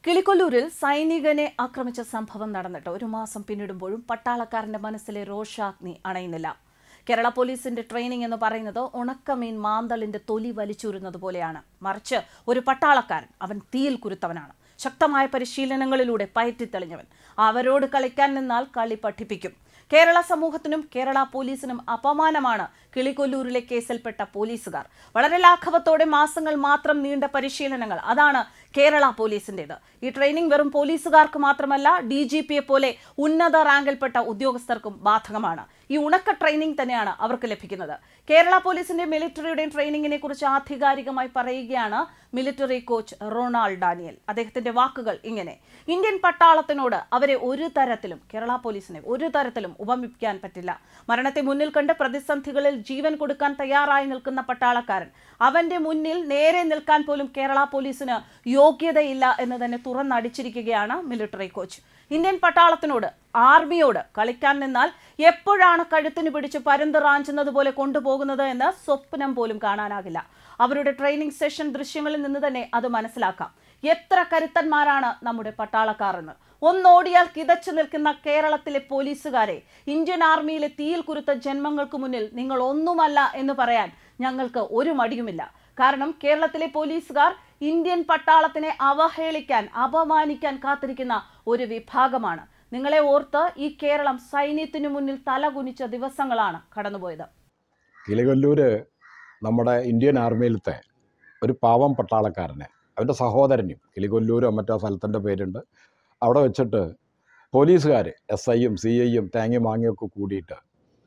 കിളിക്കൊല്ലൂരിൽ സൈനികനെ ആക്രമിച്ച സംഭവം നടന്നിട്ട് ഒരു മാസം പിന്നിടുമ്പോഴും പട്ടാളക്കാരന്റെ മനസ്സിലെ രോഷാഗ്നി അണയുന്നില്ല കേരള പോലീസിന്റെ ട്രെയിനിങ് എന്ന് പറയുന്നത് ഉണക്കമീൻ മാന്തളിന്റെ തൊലി വലിച്ചൂരുന്നത് പോലെയാണ് മറിച്ച് ഒരു പട്ടാളക്കാരൻ അവൻ തീയിൽ കുരുത്തവനാണ് ശക്തമായ പരിശീലനങ്ങളിലൂടെ പയറ്റിത്തെളിഞ്ഞവൻ അവരോട് കളിക്കാൻ നിന്നാൽ കളി പഠിപ്പിക്കും കേരള സമൂഹത്തിനും കേരള പോലീസിനും അപമാനമാണ് കിളികൊല്ലൂരിലെ കേസിൽപ്പെട്ട പോലീസുകാർ വളരെ ലാഘവത്തോടെ മാസങ്ങൾ മാത്രം നീണ്ട പരിശീലനങ്ങൾ അതാണ് കേരള പോലീസിന്റേത് ഈ ട്രെയിനിങ് വെറും പോലീസുകാർക്ക് മാത്രമല്ല ഡി ജി പിയെ പോലെ ഉന്നത റാങ്കിൽപ്പെട്ട ഉദ്യോഗസ്ഥർക്കും ബാധകമാണ് ഈ ഉണക്ക ട്രെയിനിങ് തന്നെയാണ് അവർക്ക് ലഭിക്കുന്നത് കേരള പോലീസിന്റെ മിലിറ്ററിയുടെയും ട്രെയിനിങ്ങിനെ കുറിച്ച് ആധികാരികമായി പറയുകയാണ് മിലിറ്ററി കോച്ച് റൊണാൾഡ് ഡാനിയൽ അദ്ദേഹത്തിന്റെ വാക്കുകൾ ഇങ്ങനെ ഇന്ത്യൻ പട്ടാളത്തിനോട് അവരെ ഒരു തരത്തിലും കേരള പോലീസിനെ ഒരു തരത്തിലും ഉപമിപ്പിക്കാൻ പറ്റില്ല മരണത്തെ മുന്നിൽ കണ്ട് പ്രതിസന്ധികളിൽ ജീവൻ കൊടുക്കാൻ തയ്യാറായി നിൽക്കുന്ന പട്ടാളക്കാരൻ അവന്റെ മുന്നിൽ നേരെ നിൽക്കാൻ പോലും കേരള പോലീസിന് യോഗ്യതയില്ല എന്ന് തന്നെ തുറന്നടിച്ചിരിക്കുകയാണ് മിലിറ്ററി കോച്ച് ഇന്ത്യൻ പട്ടാളത്തിനോട് ആർമിയോട് കളിക്കാൻ നിന്നാൽ എപ്പോഴാണ് കഴുത്തിന് പിടിച്ച് പരുന്ത് റാഞ്ചുന്നത് പോലെ കൊണ്ടുപോകുന്നത് എന്ന് സ്വപ്നം പോലും കാണാനാകില്ല അവരുടെ ട്രെയിനിങ് സെഷൻ ദൃശ്യങ്ങളിൽ നിന്ന് തന്നെ അത് മനസ്സിലാക്കാം എത്ര കരുത്തന്മാരാണ് നമ്മുടെ പട്ടാളക്കാർ എന്ന് ഒന്നോടിയാൽ കിതച്ചു നിൽക്കുന്ന കേരളത്തിലെ പോലീസുകാരെ ഇന്ത്യൻ ആർമിയിലെ തീയിൽ കുരുത്ത ജന്മങ്ങൾക്ക് മുന്നിൽ നിങ്ങൾ ഒന്നുമല്ല എന്ന് പറയാൻ ഞങ്ങൾക്ക് ഒരു മടിയുമില്ല കാരണം കേരളത്തിലെ പോലീസുകാർ ഇന്ത്യൻ പട്ടാളത്തിനെ അവഹേളിക്കാൻ അപമാനിക്കാൻ കാത്തിരിക്കുന്ന ഒരു വിഭാഗമാണ് നിങ്ങളെ ഓർത്ത് ഈ കേരളം സൈന്യത്തിനു മുന്നിൽ തലകുനിച്ച ദിവസങ്ങളാണ് കടന്നുപോയത് കിളികൊല്ലൂര് നമ്മുടെ ഇന്ത്യൻ ആർമിയിലത്തെ ഒരു പാവം പട്ടാളക്കാരനെ അവൻ്റെ സഹോദരനും കിളികൊല്ലൂരോ മറ്റോ സ്ഥലത്തിൻ്റെ പേരുണ്ട് അവിടെ വെച്ചിട്ട് പോലീസുകാർ എസ് ഐയും സി ഐയും തേങ്ങയും മാങ്ങയൊക്കെ കൂടിയിട്ട്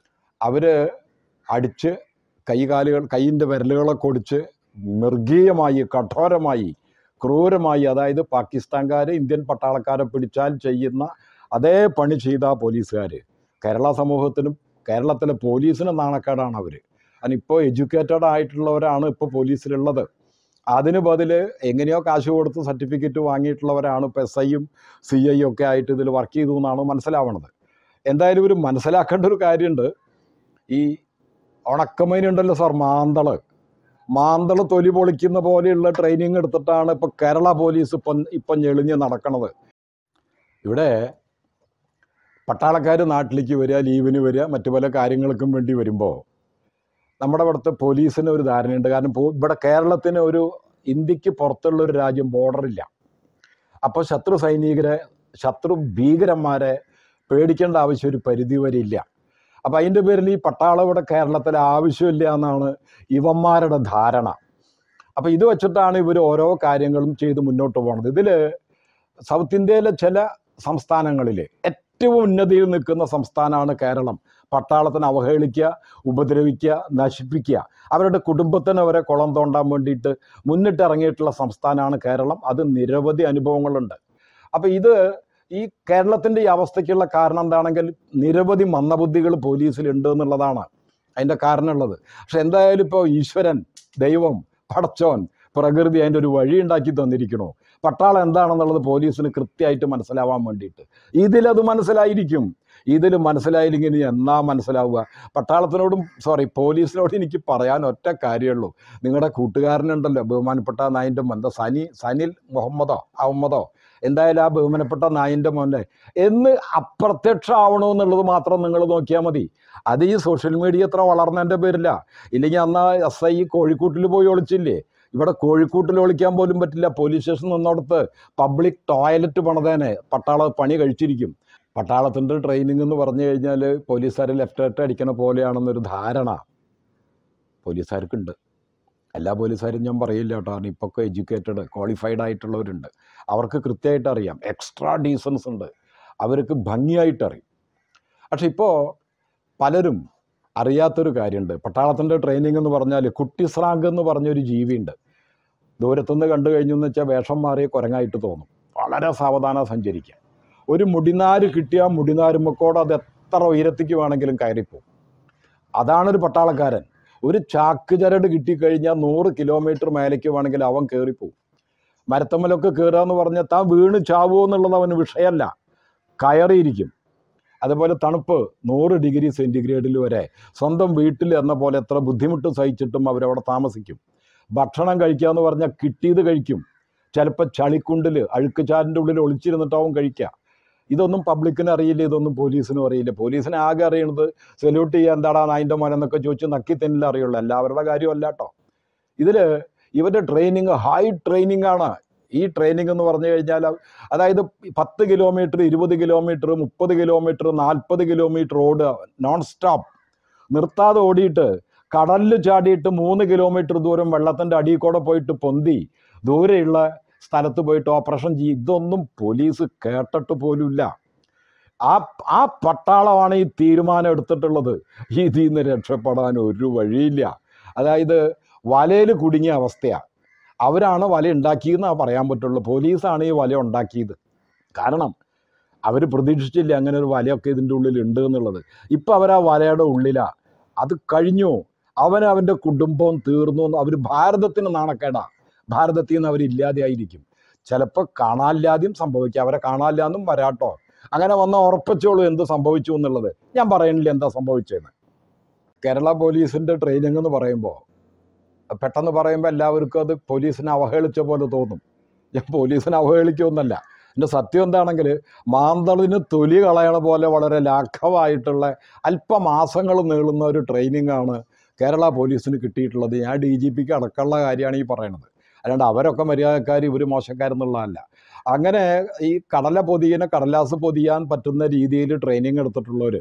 അവർ അടിച്ച് കൈകാലുകൾ കൈയിൻ്റെ വിരലുകളൊക്കെ ഒടിച്ച് മൃഗീയമായി കഠോരമായി ക്രൂരമായി അതായത് പാകിസ്ഥാൻകാർ ഇന്ത്യൻ പട്ടാളക്കാരെ പിടിച്ചാൽ ചെയ്യുന്ന അതേ പണി ചെയ്ത പോലീസുകാർ കേരള സമൂഹത്തിനും കേരളത്തിലെ പോലീസിനും നാണക്കേടാണ് അവർ അതിനിപ്പോൾ എഡ്യൂക്കേറ്റഡ് ആയിട്ടുള്ളവരാണ് ഇപ്പോൾ പോലീസിലുള്ളത് അതിന് ബദൽ എങ്ങനെയോ കാശ് കൊടുത്ത് സർട്ടിഫിക്കറ്റ് വാങ്ങിയിട്ടുള്ളവരാണ് ഇപ്പോൾ എസ് ഐയും സി ഐയും ഒക്കെ ആയിട്ട് ഇതിൽ വർക്ക് ചെയ്തു എന്നാണ് മനസ്സിലാവണത് എന്തായാലും ഒരു മനസ്സിലാക്കേണ്ട ഒരു കാര്യമുണ്ട് ഈ ഉണക്കമീനുണ്ടല്ലോ സാർ മാന്തള് മാന്തള് തൊലി പൊളിക്കുന്ന പോലെയുള്ള ട്രെയിനിങ് എടുത്തിട്ടാണ് ഇപ്പോൾ കേരള പോലീസ് ഇപ്പം ഇപ്പം ഞെളിഞ്ഞ് നടക്കണത് ഇവിടെ പട്ടാളക്കാർ നാട്ടിലേക്ക് വരിക ലീവിന് വരിക മറ്റു പല കാര്യങ്ങൾക്കും വേണ്ടി വരുമ്പോൾ നമ്മുടെ ഇവിടുത്തെ പോലീസിന് ഒരു ധാരണയുണ്ട് കാരണം പോ- ഇവിടെ കേരളത്തിന് ഒരു ഇന്ത്യക്ക് പുറത്തുള്ള ഒരു രാജ്യം ബോർഡറില്ല അപ്പോൾ ശത്രു സൈനികരെ ശത്രു ഭീകരന്മാരെ പേടിക്കേണ്ട ആവശ്യം ഒരു പരിധി വരെ ഇല്ല അപ്പം അതിൻ്റെ പേരിൽ ഈ പട്ടാളം ഇവിടെ കേരളത്തിൽ ആവശ്യമില്ല എന്നാണ് ഇവന്മാരുടെ ധാരണ അപ്പം ഇത് വെച്ചിട്ടാണ് ഇവർ ഓരോ കാര്യങ്ങളും ചെയ്ത് മുന്നോട്ട് പോകുന്നത് ഇതിൽ സൗത്ത് ഇന്ത്യയിലെ ചില സംസ്ഥാനങ്ങളിൽ ഏറ്റവും ഉന്നതിയിൽ നിൽക്കുന്ന സംസ്ഥാനമാണ് കേരളം പട്ടാളത്തിനെ അവഹേളിക്കുക ഉപദ്രവിക്കുക നശിപ്പിക്കുക അവരുടെ കുടുംബത്തിന് വരെ കുളം തോണ്ടാൻ വേണ്ടിയിട്ട് മുന്നിട്ടിറങ്ങിയിട്ടുള്ള സംസ്ഥാനമാണ് കേരളം അത് നിരവധി അനുഭവങ്ങളുണ്ട് അപ്പോൾ ഇത് ഈ കേരളത്തിൻ്റെ ഈ അവസ്ഥയ്ക്കുള്ള കാരണം എന്താണെങ്കിൽ നിരവധി മന്ദബുദ്ധികൾ പോലീസിലുണ്ട് എന്നുള്ളതാണ് അതിൻ്റെ കാരണമുള്ളത് പക്ഷെ എന്തായാലും ഇപ്പോൾ ഈശ്വരൻ ദൈവം പടച്ചോൻ പ്രകൃതി അതിൻ്റെ ഒരു വഴി ഉണ്ടാക്കി തന്നിരിക്കണോ പട്ടാളം എന്താണെന്നുള്ളത് പോലീസിന് കൃത്യമായിട്ട് മനസ്സിലാവാൻ വേണ്ടിയിട്ട് ഇതിലത് മനസ്സിലായിരിക്കും ഇതിൽ മനസ്സിലായില്ലെങ്കിൽ ഇനി എന്നാ മനസ്സിലാവുക പട്ടാളത്തിനോടും സോറി പോലീസിനോട് എനിക്ക് പറയാൻ ഒറ്റ കാര്യമുള്ളൂ നിങ്ങളുടെ കൂട്ടുകാരനുണ്ടല്ലോ ബഹുമാനപ്പെട്ട നായിൻ്റെ എന്താ സനി സനിൽ മുഹമ്മദോ അഹമ്മദോ എന്തായാലും ആ ബഹുമാനപ്പെട്ട നായിൻ്റെ മോനെ എന്ന് അപ്രത്യക്ഷമാവണമെന്നുള്ളത് മാത്രം നിങ്ങൾ നോക്കിയാൽ മതി അത് ഈ സോഷ്യൽ മീഡിയ എത്ര വളർന്നതിൻ്റെ പേരില്ല ഇല്ലെങ്കിൽ അന്ന് എസ് ഐ കോഴിക്കൂട്ടിൽ പോയി ഒളിച്ചില്ലേ ഇവിടെ കോഴിക്കൂട്ടിൽ ഒളിക്കാൻ പോലും പറ്റില്ല പോലീസ് സ്റ്റേഷൻ നിന്നോടത്ത് പബ്ലിക് ടോയ്ലറ്റ് പണിതേനെ പട്ടാള പണി കഴിച്ചിരിക്കും പട്ടാളത്തിൻ്റെ ട്രെയിനിങ് എന്ന് പറഞ്ഞു കഴിഞ്ഞാൽ പോലീസുകാർ ലെഫ്റ്റ് റൈറ്റ് അടിക്കണ പോലെയാണെന്നൊരു ധാരണ പോലീസുകാർക്കുണ്ട് എല്ലാ പോലീസുകാരും ഞാൻ പറയില്ല കേട്ടോ കാരണം ഇപ്പോൾ ഒക്കെ എഡ്യൂക്കേറ്റഡ് ക്വാളിഫൈഡ് ആയിട്ടുള്ളവരുണ്ട് അവർക്ക് കൃത്യമായിട്ട് അറിയാം എക്സ്ട്രാ ഡീസൻസ് ഉണ്ട് അവർക്ക് ഭംഗിയായിട്ട് അറിയും പക്ഷെ ഇപ്പോൾ പലരും അറിയാത്തൊരു കാര്യമുണ്ട് പട്ടാളത്തിൻ്റെ ട്രെയിനിങ് എന്ന് പറഞ്ഞാൽ കുട്ടിസ്രാങ്ക് എന്ന് പറഞ്ഞൊരു ജീവിയുണ്ട് ദൂരത്തുനിന്ന് കണ്ടു കഴിഞ്ഞു എന്ന് വെച്ചാൽ വേഷം മാറിയ കുരങ്ങായിട്ട് തോന്നും വളരെ സാവധാനം സഞ്ചരിക്കുക ഒരു മുടിനാര് കിട്ടിയ മുടിനാരുമ്മക്കോട് അത് എത്ര ഉയരത്തേക്ക് വേണമെങ്കിലും കയറിപ്പോവും അതാണൊരു പട്ടാളക്കാരൻ ഒരു ചാക്ക് ചരട് കിട്ടിക്കഴിഞ്ഞാൽ നൂറ് കിലോമീറ്റർ മേലേക്ക് വേണമെങ്കിൽ അവൻ കയറിപ്പോവും മരത്തമ്മലൊക്കെ കയറുക എന്ന് പറഞ്ഞാൽ താൻ വീണ് ചാവുമോ എന്നുള്ളത് അവന് വിഷയമല്ല കയറിയിരിക്കും അതുപോലെ തണുപ്പ് നൂറ് ഡിഗ്രി സെൻറ്റിഗ്രേഡിൽ വരെ സ്വന്തം വീട്ടിൽ എന്ന പോലെ എത്ര ബുദ്ധിമുട്ട് സഹിച്ചിട്ടും അവരവിടെ താമസിക്കും ഭക്ഷണം കഴിക്കുക എന്ന് പറഞ്ഞാൽ കിട്ടിയത് കഴിക്കും ചിലപ്പോൾ ചളിക്കുണ്ടിൽ അഴുക്കുചാലിൻ്റെ ഉള്ളിൽ ഒളിച്ചിരുന്നിട്ടാവും കഴിക്കുക ഇതൊന്നും പബ്ലിക്കിന് അറിയില്ല ഇതൊന്നും പോലീസിനും അറിയില്ല പോലീസിന് ആകെ അറിയണത് സല്യൂട്ട് ചെയ്യാൻ എന്താടാ നായിൻ്റെ മോനെന്നൊക്കെ ചോദിച്ച് നക്കി തന്നില്ല അറിയുള്ളൂ എല്ലാവരുടെ കാര്യമല്ല കേട്ടോ ഇതിൽ ഇവരുടെ ട്രെയിനിങ് ഹൈ ട്രെയിനിങ് ആണ് ഈ ട്രെയിനിങ് എന്ന് പറഞ്ഞു കഴിഞ്ഞാൽ അതായത് പത്ത് കിലോമീറ്റർ ഇരുപത് കിലോമീറ്റർ മുപ്പത് കിലോമീറ്റർ നാൽപ്പത് കിലോമീറ്റർ ഓടുക നോൺ സ്റ്റോപ്പ് നിർത്താതെ ഓടിയിട്ട് കടലിൽ ചാടിയിട്ട് മൂന്ന് കിലോമീറ്റർ ദൂരം വെള്ളത്തിൻ്റെ അടിയിൽ കൂടെ പോയിട്ട് പൊന്തി ദൂരെയുള്ള സ്ഥലത്ത് പോയിട്ട് ഓപ്പറേഷൻ ചെയ്യും ഇതൊന്നും പോലീസ് കേട്ടിട്ട് പോലുമില്ല ആ ആ പട്ടാളമാണ് ഈ തീരുമാനം എടുത്തിട്ടുള്ളത് ഇതിൽ നിന്ന് രക്ഷപ്പെടാൻ ഒരു വഴിയില്ല അതായത് വലയിൽ കുടുങ്ങിയ അവസ്ഥയാണ് അവരാണ് വല ഉണ്ടാക്കിയെന്നാ പറയാൻ പറ്റുള്ളൂ പോലീസാണ് ഈ വല ഉണ്ടാക്കിയത് കാരണം അവർ പ്രതീക്ഷിച്ചില്ല അങ്ങനെ ഒരു വലയൊക്കെ ഇതിൻ്റെ ഉള്ളിൽ ഉണ്ട് എന്നുള്ളത് ഇപ്പം അവർ ആ വലയുടെ ഉള്ളിലാണ് അത് കഴിഞ്ഞു അവൻ അവൻ്റെ കുടുംബവും തീർന്നു എന്ന് അവർ ഭാരതത്തിന് നാണക്കേടാ ഭാരതത്തിൽ നിന്ന് അവരില്ലാതെയായിരിക്കും ചിലപ്പോൾ കാണാനില്ലാതെയും സംഭവിക്കാം അവരെ കാണാനില്ലാന്നും വരാട്ടോ അങ്ങനെ വന്ന ഉറപ്പിച്ചോളൂ എന്ത് സംഭവിച്ചു എന്നുള്ളത് ഞാൻ പറയണില്ല എന്താ സംഭവിച്ചതെന്ന് കേരള പോലീസിൻ്റെ ട്രെയിനിങ് എന്ന് പറയുമ്പോൾ പെട്ടെന്ന് പറയുമ്പോൾ എല്ലാവർക്കും അത് പോലീസിനെ അവഹേളിച്ച പോലെ തോന്നും ഞാൻ പോലീസിനെ അവഹേളിക്കൊന്നല്ല എൻ്റെ സത്യം എന്താണെങ്കിൽ മാന്തളിന് തൊലി കളയണ പോലെ വളരെ ലാഘവമായിട്ടുള്ള അല്പമാസങ്ങൾ നീളുന്ന ഒരു ട്രെയിനിങ് ആണ് കേരള പോലീസിന് കിട്ടിയിട്ടുള്ളത് ഞാൻ ഡി ജി പിക്ക് അടക്കമുള്ള കാര്യമാണ് ഈ പറയണത് അല്ലാണ്ട് അവരൊക്കെ മര്യാദക്കാർ ഇവർ മോശക്കാരെന്നുള്ളതല്ല അങ്ങനെ ഈ കടല പൊതിയനെ കടലാസ് പൊതിയാൻ പറ്റുന്ന രീതിയിൽ ട്രെയിനിങ് എടുത്തിട്ടുള്ളവർ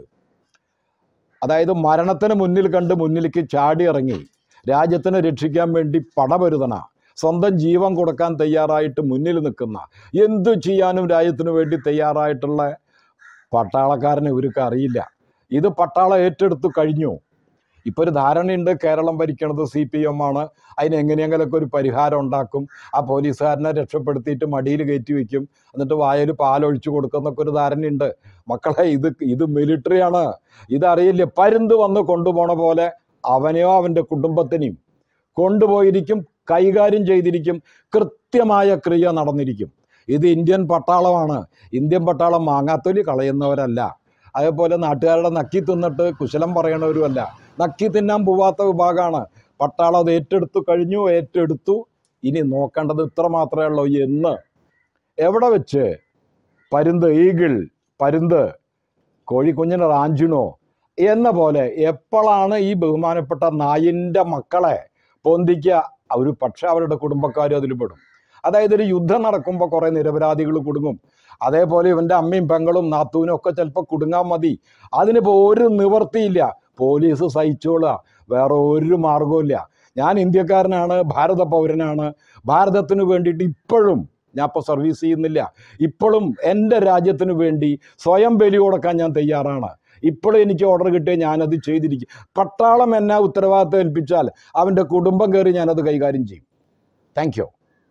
അതായത് മരണത്തിന് മുന്നിൽ കണ്ട് മുന്നിലേക്ക് ചാടി ഇറങ്ങി രാജ്യത്തിനെ രക്ഷിക്കാൻ വേണ്ടി പടപൊരുതണ സ്വന്തം ജീവൻ കൊടുക്കാൻ തയ്യാറായിട്ട് മുന്നിൽ നിൽക്കുന്ന എന്തു ചെയ്യാനും രാജ്യത്തിന് വേണ്ടി തയ്യാറായിട്ടുള്ള പട്ടാളക്കാരനെ ഇവർക്ക് അറിയില്ല ഇത് പട്ടാളം ഏറ്റെടുത്തു കഴിഞ്ഞു ഇപ്പോൾ ഒരു ധാരണയുണ്ട് കേരളം ഭരിക്കണത് സി പി എം ആണ് അതിന് എങ്ങനെയെങ്കിലൊക്കെ ഒരു പരിഹാരം ഉണ്ടാക്കും ആ പോലീസുകാരനെ രക്ഷപ്പെടുത്തിയിട്ട് മടിയിൽ കയറ്റി വെക്കും എന്നിട്ട് വായിൽ പാലൊഴിച്ചു കൊടുക്കുന്നൊക്കെ ഒരു ധാരണയുണ്ട് മക്കളെ ഇത് ഇത് മിലിറ്ററിയാണ് ഇതറിയില്ല പരുന്ത് വന്ന് കൊണ്ടുപോണ പോലെ അവനെയോ അവൻ്റെ കുടുംബത്തിനെയും കൊണ്ടുപോയിരിക്കും കൈകാര്യം ചെയ്തിരിക്കും കൃത്യമായ ക്രിയ നടന്നിരിക്കും ഇത് ഇന്ത്യൻ പട്ടാളമാണ് ഇന്ത്യൻ പട്ടാളം മാങ്ങാത്തൊലി കളയുന്നവരല്ല അതേപോലെ നാട്ടുകാരുടെ നക്കി തിന്നിട്ട് കുശലം പറയണവരുമല്ല നക്കി തിന്നാൻ പോവാത്ത വിഭാഗമാണ് പട്ടാളം അത് ഏറ്റെടുത്തു കഴിഞ്ഞു ഏറ്റെടുത്തു ഇനി നോക്കേണ്ടത് ഇത്ര മാത്രമേ ഉള്ളൂ എന്ന് എവിടെ വെച്ച് പരുന്ത് ഈഗിൾ പരുന്ത് കോഴിക്കുഞ്ഞിനെ റാഞ്ചിണോ എന്ന പോലെ എപ്പോഴാണ് ഈ ബഹുമാനപ്പെട്ട നായിൻ്റെ മക്കളെ പൊന്തിക്കുക ഒരു പക്ഷെ അവരുടെ കുടുംബക്കാരും അതിൽ പെടും അതായത് ഒരു യുദ്ധം നടക്കുമ്പോൾ കുറേ നിരപരാധികൾ കുടുങ്ങും അതേപോലെ ഇവൻ്റെ അമ്മയും പെങ്ങളും നാത്തൂനും ഒക്കെ ചിലപ്പോൾ കുടുങ്ങാൻ മതി അതിനിപ്പോൾ ഒരു നിവർത്തിയില്ല പോലീസ് സഹിച്ചോളുക വേറെ ഒരു മാർഗവുമില്ല ഞാൻ ഇന്ത്യക്കാരനാണ് ഭാരത പൗരനാണ് ഭാരതത്തിന് വേണ്ടിയിട്ട് ഇപ്പോഴും ഞാൻ ഇപ്പോൾ സർവീസ് ചെയ്യുന്നില്ല ഇപ്പോഴും എൻ്റെ രാജ്യത്തിന് വേണ്ടി സ്വയം ബലി കൊടുക്കാൻ ഞാൻ തയ്യാറാണ് ഇപ്പോഴും എനിക്ക് ഓർഡർ കിട്ടിയാൽ ഞാനത് ചെയ്തിരിക്കും പട്ടാളം എന്നെ ഉത്തരവാദിത്തം ഏൽപ്പിച്ചാൽ അവൻ്റെ കുടുംബം കയറി ഞാനത് കൈകാര്യം ചെയ്യും താങ്ക് യു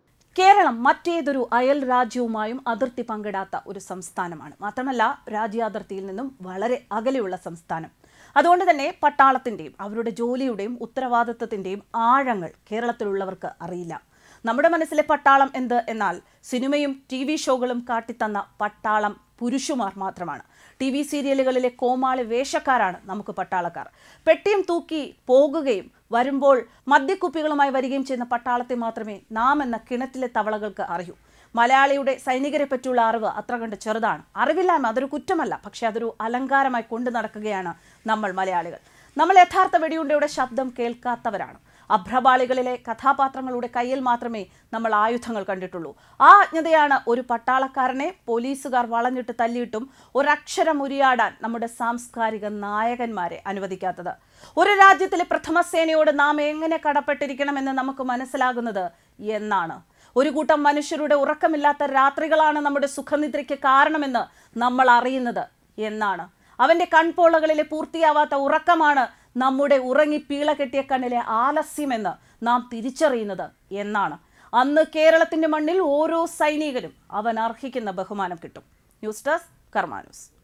കേരളം മറ്റേതൊരു അയൽ രാജ്യവുമായും അതിർത്തി പങ്കിടാത്ത ഒരു സംസ്ഥാനമാണ് മാത്രമല്ല രാജ്യാതിർത്തിയിൽ നിന്നും വളരെ അകലെയുള്ള സംസ്ഥാനം അതുകൊണ്ട് തന്നെ പട്ടാളത്തിന്റെയും അവരുടെ ജോലിയുടെയും ഉത്തരവാദിത്വത്തിന്റെയും ആഴങ്ങൾ കേരളത്തിലുള്ളവർക്ക് അറിയില്ല നമ്മുടെ മനസ്സിലെ പട്ടാളം എന്ത് എന്നാൽ സിനിമയും ടി വി ഷോകളും കാട്ടിത്തന്ന പട്ടാളം പുരുഷന്മാർ മാത്രമാണ് ടി വി സീരിയലുകളിലെ കോമാളി വേഷക്കാരാണ് നമുക്ക് പട്ടാളക്കാർ പെട്ടിയും തൂക്കി പോകുകയും വരുമ്പോൾ മദ്യക്കുപ്പികളുമായി വരികയും ചെയ്യുന്ന പട്ടാളത്തെ മാത്രമേ നാം എന്ന കിണറ്റിലെ തവളകൾക്ക് അറിയൂ മലയാളിയുടെ സൈനികരെ പറ്റിയുള്ള അറിവ് അത്ര കണ്ട് ചെറുതാണ് അറിവില്ലായ്മ അതൊരു കുറ്റമല്ല പക്ഷെ അതൊരു അലങ്കാരമായി കൊണ്ടു നടക്കുകയാണ് നമ്മൾ മലയാളികൾ നമ്മൾ യഥാർത്ഥ വെടിയുണ്ടയുടെ ശബ്ദം കേൾക്കാത്തവരാണ് അഭ്രപാളികളിലെ കഥാപാത്രങ്ങളുടെ കയ്യിൽ മാത്രമേ നമ്മൾ ആയുധങ്ങൾ കണ്ടിട്ടുള്ളൂ ആ അജ്ഞതയാണ് ഒരു പട്ടാളക്കാരനെ പോലീസുകാർ വളഞ്ഞിട്ട് തല്ലിയിട്ടും ഒരക്ഷരം ഉരിയാടാൻ നമ്മുടെ സാംസ്കാരിക നായകന്മാരെ അനുവദിക്കാത്തത് ഒരു രാജ്യത്തിലെ പ്രഥമ സേനയോട് നാം എങ്ങനെ കടപ്പെട്ടിരിക്കണമെന്ന് നമുക്ക് മനസ്സിലാകുന്നത് എന്നാണ് ഒരു കൂട്ടം മനുഷ്യരുടെ ഉറക്കമില്ലാത്ത രാത്രികളാണ് നമ്മുടെ സുഖനിദ്രയ്ക്ക് കാരണമെന്ന് നമ്മൾ അറിയുന്നത് എന്നാണ് അവന്റെ കൺപോളകളിലെ പൂർത്തിയാവാത്ത ഉറക്കമാണ് നമ്മുടെ ഉറങ്ങി പീള കെട്ടിയ കണ്ണിലെ ആലസ്യമെന്ന് നാം തിരിച്ചറിയുന്നത് എന്നാണ് അന്ന് കേരളത്തിന്റെ മണ്ണിൽ ഓരോ സൈനികനും അവൻ അർഹിക്കുന്ന ബഹുമാനം കിട്ടും ന്യൂസ് ഡെസ്ക് കർമാ ന്യൂസ്